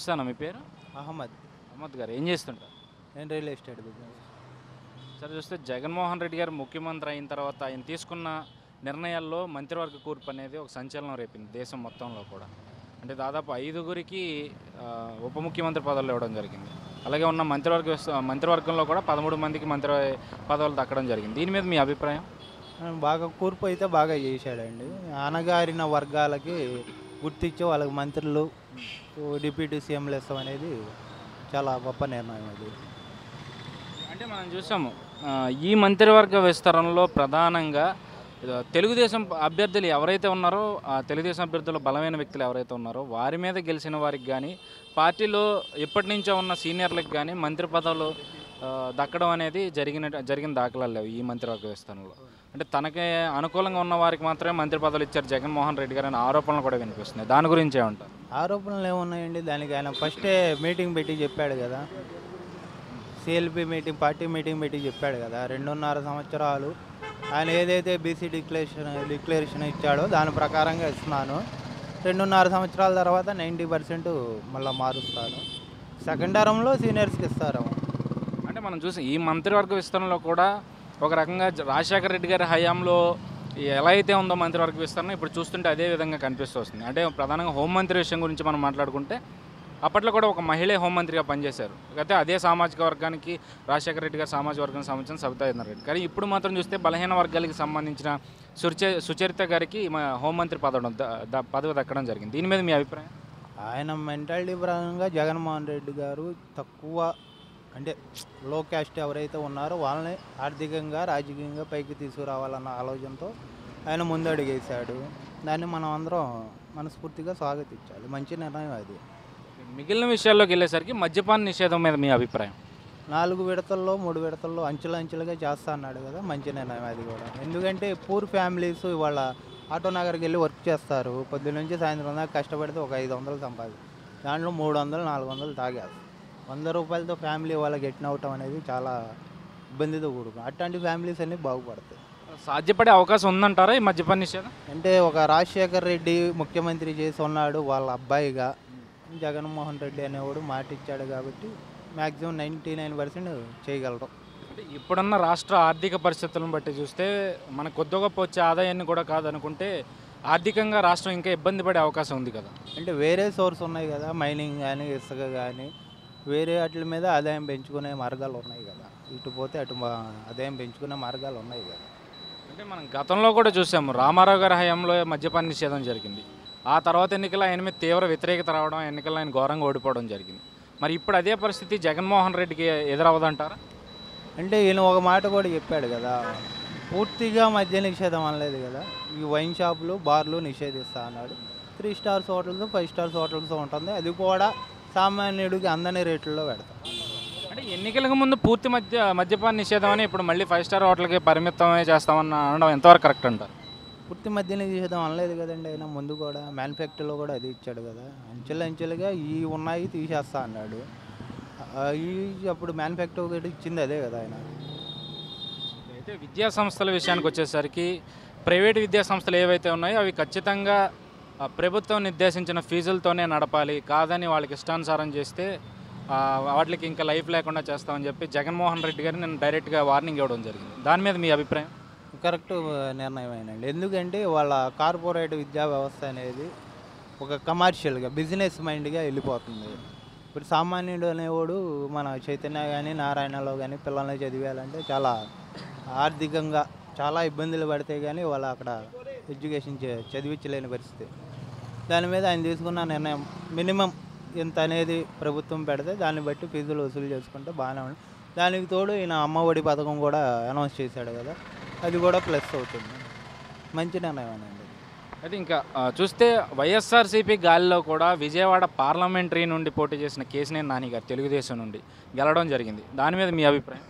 నమస్తే అన్న మీ పేరు అహ్మద్ అహ్మద్ గారు ఏం చేస్తుంటారు నేను రియల్ ఎస్టేట్ బిజినెస్ సరే చూస్తే జగన్మోహన్ రెడ్డి గారు ముఖ్యమంత్రి అయిన తర్వాత ఆయన తీసుకున్న నిర్ణయాల్లో మంత్రివర్గ కూర్పు అనేది ఒక సంచలనం రేపింది దేశం మొత్తంలో కూడా అంటే దాదాపు ఐదుగురికి ఆ, ఉప ముఖ్యమంత్రి పదవులు ఇవ్వడం జరిగింది అలాగే ఉన్న మంత్రివర్గ వ్యవస్థ- మంత్రివర్గంలో కూడా పదమూడు మందికి మంత్రి పదవులు దక్కడం జరిగింది దీని మీద మీ అభిప్రాయం బాగా కూర్పు అయితే బాగా చేశాడండి అనగారిన వర్గాలకి గుర్తించి వాళ్ళకి మంత్రులు డిప్యూటీ సీఎంలు ఇస్తాం అనేది చాలా గొప్ప నిర్ణయం అది అంటే మనం చూసాము ఆ, ఈ మంత్రివర్గ విస్తరణలో ప్రధానంగా ఆ, తెలుగుదేశం అభ్యర్థులు ఎవరైతే ఉన్నారో ఆ తెలుగుదేశం అభ్యర్థులు బలమైన వ్యక్తులు ఎవరైతే ఉన్నారో వారి మీద గెలిచిన వారికి కానీ పార్టీలో ఎప్పటి నుంచో ఉన్న సీనియర్లకు కానీ మంత్రి పదవులు ఆ, దక్కడం అనేది జరిగిన జరిగిన దాఖలాలు లేవు ఈ మంత్రివర్గ విస్తరణలో అంటే తనకి అనుకూలంగా ఉన్న వారికి మాత్రమే మంత్రి పదవులు ఇచ్చారు జగన్మోహన్ రెడ్డి గారు అనే ఆరోపణలు కూడా వినిపిస్తున్నాయి దాని గురించి ఏమంటారు ఆరోపణలు ఏమున్నాయండి దానికి ఆయన ఫస్టే మీటింగ్ పెట్టి చెప్పాడు కదా సిఎల్పి మీటింగ్ పార్టీ మీటింగ్ పెట్టి చెప్పాడు కదా రెండున్నర సంవత్సరాలు ఆయన ఏదైతే బీసీ డిక్లరేషన్ డిక్లరేషన్ ఇచ్చాడో దాని ప్రకారంగా ఇస్తున్నాను రెండున్నర సంవత్సరాల తర్వాత నైంటీ పర్సెంట్ మళ్ళీ మారుస్తాను సెకండ్ టర్మ్లో సీనియర్స్కి ఇస్తారు అంటే మనం చూసి ఈ మంత్రివర్గ విస్తరణలో కూడా ఒక రకంగా జ- రాజశేఖర రెడ్డి గారి హయాంలో ఎలా అయితే ఉందో మంత్రివర్గ విస్తరణ ఇప్పుడు చూస్తుంటే అదే విధంగా కనిపిస్తూ వస్తుంది అంటే ప్రధానంగా హోంమంత్రి విషయం గురించి మనం మాట్లాడుకుంటే అప్పట్లో కూడా ఒక మహిళే హోంమంత్రిగా పనిచేశారు అయితే అదే సామాజిక వర్గానికి రాజశేఖర రెడ్డి గారి సామాజిక వర్గానికి సంబంధించిన సబితా రెడ్డి కానీ ఇప్పుడు మాత్రం చూస్తే బలహీన వర్గాలకు సంబంధించిన సుచే సుచరిత గారికి మా హోంమంత్రి పదవి ద- ద- పదవి దక్కడం జరిగింది దీని మీద మీ అభిప్రాయం ఆయన మెంటాలిటీ పరంగా జగన్మోహన్ రెడ్డి గారు తక్కువ అంటే లో క్యాస్ట్ ఎవరైతే ఉన్నారో వాళ్ళని ఆర్థికంగా రాజకీయంగా పైకి తీసుకురావాలన్న ఆలోచనతో ఆయన ముందడుగేశాడు దాన్ని మనం అందరం మనస్ఫూర్తిగా స్వాగతించాలి మంచి నిర్ణయం అది మిగిలిన విషయాల్లోకి వెళ్ళేసరికి మద్యపాన నిషేధం మీద మీ అభిప్రాయం నాలుగు విడతల్లో మూడు విడతల్లో అంచెలు అంచెలుగా చేస్తా అన్నాడు కదా మంచి నిర్ణయం అది కూడా ఎందుకంటే పూర్ ఫ్యామిలీస్ ఇవాళ ఆటో నగర్కి వెళ్ళి వర్క్ చేస్తారు పొద్దున్న నుంచి సాయంత్రం దాకా కష్టపడితే ఒక ఐదు వందలు సంపాది దాంట్లో మూడు వందలు నాలుగు వందలు తాగేస్తారు వంద రూపాయలతో ఫ్యామిలీ వాళ్ళకి ఎట్టిన అవటం అనేది చాలా ఇబ్బందితో కూడుకు అట్లాంటి ఫ్యామిలీస్ అన్నీ బాగుపడతాయి సాధ్యపడే అవకాశం ఉందంటారా ఈ మద్యపాన నిషేధం అంటే ఒక రాజశేఖర్ రెడ్డి ముఖ్యమంత్రి చేసి ఉన్నాడు వాళ్ళ అబ్బాయిగా జగన్మోహన్ రెడ్డి అనేవాడు మాట ఇచ్చాడు కాబట్టి మ్యాక్సిమం నైంటీ నైన్ పర్సెంట్ చేయగలరు అంటే ఇప్పుడున్న రాష్ట్ర ఆర్థిక పరిస్థితులను బట్టి చూస్తే మన కొద్ది గొప్ప వచ్చే ఆదాయాన్ని కూడా కాదనుకుంటే ఆర్థికంగా రాష్ట్రం ఇంకా ఇబ్బంది పడే అవకాశం ఉంది కదా అంటే వేరే సోర్స్ ఉన్నాయి కదా మైనింగ్ కానీ ఇసుక కానీ వేరే వాటి మీద ఆదాయం పెంచుకునే మార్గాలు ఉన్నాయి కదా ఇటు పోతే అటు మా- ఆదాయం పెంచుకునే మార్గాలు ఉన్నాయి కదా అంటే మనం గతంలో కూడా చూసాము రామారావు గారి హయాంలో మద్యపాన నిషేధం జరిగింది ఆ తర్వాత ఎన్నికల ఆయన మీద తీవ్ర వ్యతిరేకత రావడం ఎన్నికల్లో ఆయన ఘోరంగా ఓడిపోవడం జరిగింది మరి ఇప్పుడు అదే పరిస్థితి జగన్మోహన్ రెడ్డికి ఎదురవదంటారా అంటే ఈయన ఒక మాట కూడా చెప్పాడు కదా పూర్తిగా మద్య నిషేధం అనలేదు కదా ఈ వైన్ షాపులు బార్లు నిషేధిస్తా అన్నాడు three stars hotels five stars hotels ఉంటుంది అది కూడా సామాన్యుడికి అందని రేట్లలో పెడతాం అంటే ఎన్నికలకు ముందు పూర్తి మద్య మద్యపాన నిషేధం అని ఇప్పుడు మళ్ళీ ఫైవ్ స్టార్ హోటల్కి పరిమితమే చేస్తామని అనడం ఎంతవరకు కరెక్ట్ అంటారు పూర్తి మద్య నిషేధం అనలేదు కదండి ఆయన ముందు కూడా మ్యానుఫ్యాక్చర్లో కూడా అది ఇచ్చాడు కదా అంచెలు అంచెలుగా ఈ ఉన్నాయి తీసేస్తా అన్నాడు ఆ, ఈ అప్పుడు మ్యానుఫ్యాక్చర్ ఒకటి ఇచ్చింది అదే కదా ఆయన అయితే విద్యా సంస్థల విషయానికి వచ్చేసరికి ప్రైవేట్ విద్యా సంస్థలు ఏవైతే ఉన్నాయో అవి ఖచ్చితంగా ఆ, ప్రభుత్వం నిర్దేశించిన ఫీజులతోనే నడపాలి కాదని వాళ్ళకి ఇష్టానుసారం చేస్తే ఆ, వాటికి ఇంకా లైఫ్ లేకుండా చేస్తామని చెప్పి జగన్మోహన్ రెడ్డి గారిని నేను డైరెక్ట్గా వార్నింగ్ ఇవ్వడం జరిగింది దాని మీద మీ అభిప్రాయం కరెక్ట్ నిర్ణయమేనండి ఎందుకంటే వాళ్ళ కార్పొరేట్ విద్యా వ్యవస్థ అనేది ఒక కమర్షియల్గా బిజినెస్ మైండ్గా వెళ్ళిపోతుంది ఇప్పుడు సామాన్యుడు అనేవాడు మన చైతన్య కానీ నారాయణలో కానీ పిల్లల్ని చదివేయాలంటే చాలా ఆర్థికంగా చాలా ఇబ్బందులు పడితే కానీ వాళ్ళు అక్కడ ఎడ్యుకేషన్ చే- చదివించలేని పరిస్థితి దాని మీద ఆయన తీసుకున్న నిర్ణయం మినిమం ఇంత అనేది ప్రభుత్వం పెడితే దాన్ని బట్టి ఫీజులు వసూలు చేసుకుంటే బాగానే ఉంది దానికి తోడు ఈయన అమ్మఒడి పథకం కూడా అనౌన్స్ చేశాడు కదా అది కూడా ప్లస్ అవుతుంది మంచి నిర్ణయమేనండి అయితే ఇంకా ఆ, చూస్తే వైఎస్ఆర్సీపీ గాలిలో కూడా విజయవాడ పార్లమెంటరీ నుండి పోటీ చేసిన కేసినేని నాని గారు తెలుగుదేశం నుండి గెలవడం జరిగింది దాని మీద మీ అభిప్రాయం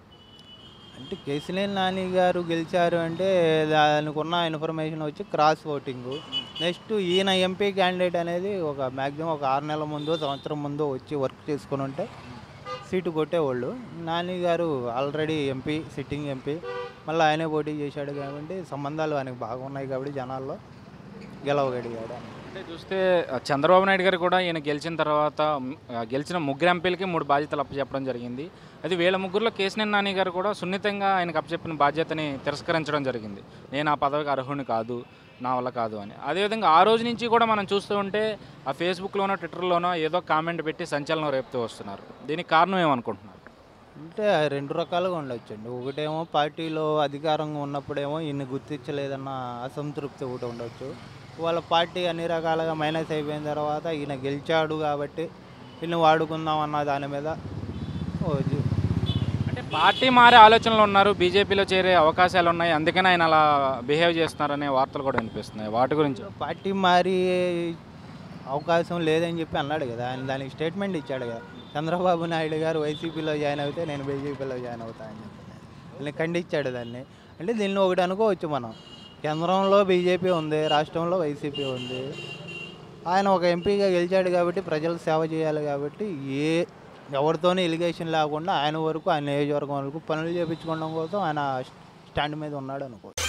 అంటే కేసినేని నాని గారు గెలిచారు అంటే దానికి ఉన్న ఇన్ఫర్మేషన్ వచ్చి క్రాస్ ఓటింగ్ నెక్స్ట్ ఈయన ఎంపీ క్యాండిడేట్ అనేది ఒక మ్యాక్సిమం ఒక ఆరు నెలల ముందు సంవత్సరం ముందు వచ్చి వర్క్ చేసుకుని ఉంటే సీటు కొట్టేవాళ్ళు నాని గారు ఆల్రెడీ ఎంపీ సిట్టింగ్ ఎంపీ మళ్ళీ ఆయనే పోటీ చేశాడు కాబట్టి సంబంధాలు ఆయనకు బాగున్నాయి కాబట్టి జనాల్లో గెలవగలిగాడు అంటే చూస్తే ఆ, చంద్రబాబు నాయుడు గారు కూడా ఈయన గెలిచిన తర్వాత మ్, ఆ, గెలిచిన ముగ్గురు ఎంపీలకి మూడు బాధ్యతలు అప్పచెప్పడం జరిగింది అది వీళ్ళ ముగ్గురులో కేసినేని నాని గారు కూడా సున్నితంగా ఆయనకు అప్పచెప్పిన బాధ్యతని తిరస్కరించడం జరిగింది నేను ఆ పదవికి అర్హుని కాదు నా వల్ల కాదు అని అదేవిధంగా ఆ రోజు నుంచి కూడా మనం చూస్తూ ఉంటే ఆ ఫేస్బుక్లోనో ట్విట్టర్లోనో ఏదో కామెంట్ పెట్టి సంచలనం రేపుతూ వస్తున్నారు దీనికి కారణం ఏమనుకుంటున్నారు అంటే రెండు రకాలుగా ఉండొచ్చండి ఒకటేమో పార్టీలో అధికారంగా ఉన్నప్పుడేమో ఈయన్ని గుర్తించలేదన్న అసంతృప్తి ఒకటి ఉండొచ్చు వాళ్ళ పార్టీ అన్ని రకాలుగా మైనస్ అయిపోయిన తర్వాత ఈయన గెలిచాడు కాబట్టి ఈయన వాడుకుందాం అన్న దాని మీద ఓ జీ- అంటే పార్టీ మారే ఆలోచనలు ఉన్నారు బీజేపీలో చేరే అవకాశాలు ఉన్నాయి అందుకని ఆయన అలా బిహేవ్ చేస్తున్నారనే వార్తలు కూడా వినిపిస్తున్నాయి వాటి గురించి పార్టీ మారి అవకాశం లేదని చెప్పి అన్నాడు కదా ఆయన దానికి స్టేట్మెంట్ ఇచ్చాడు కదా చంద్రబాబు నాయుడు గారు వైసీపీలో జాయిన్ అవుతే నేను బీజేపీలో జాయిన్ అవుతా అని చెప్పి ఆయన ఖండించాడు దాన్ని అంటే దీన్ని ఒకటి అనుకోవచ్చు మనం కేంద్రంలో బీజేపీ ఉంది రాష్ట్రంలో వైసీపీ ఉంది ఆయన ఒక ఎంపీగా గెలిచాడు కాబట్టి ప్రజలకు సేవ చేయాలి కాబట్టి ఏ ఎవరితోనూ ఎలిగేషన్ లేకుండా ఆయన వరకు ఆయన నియోజకవర్గం వరకు పనులు చేయించుకోవడం కోసం ఆయన స్టాండ్ మీద ఉన్నాడు అనుకో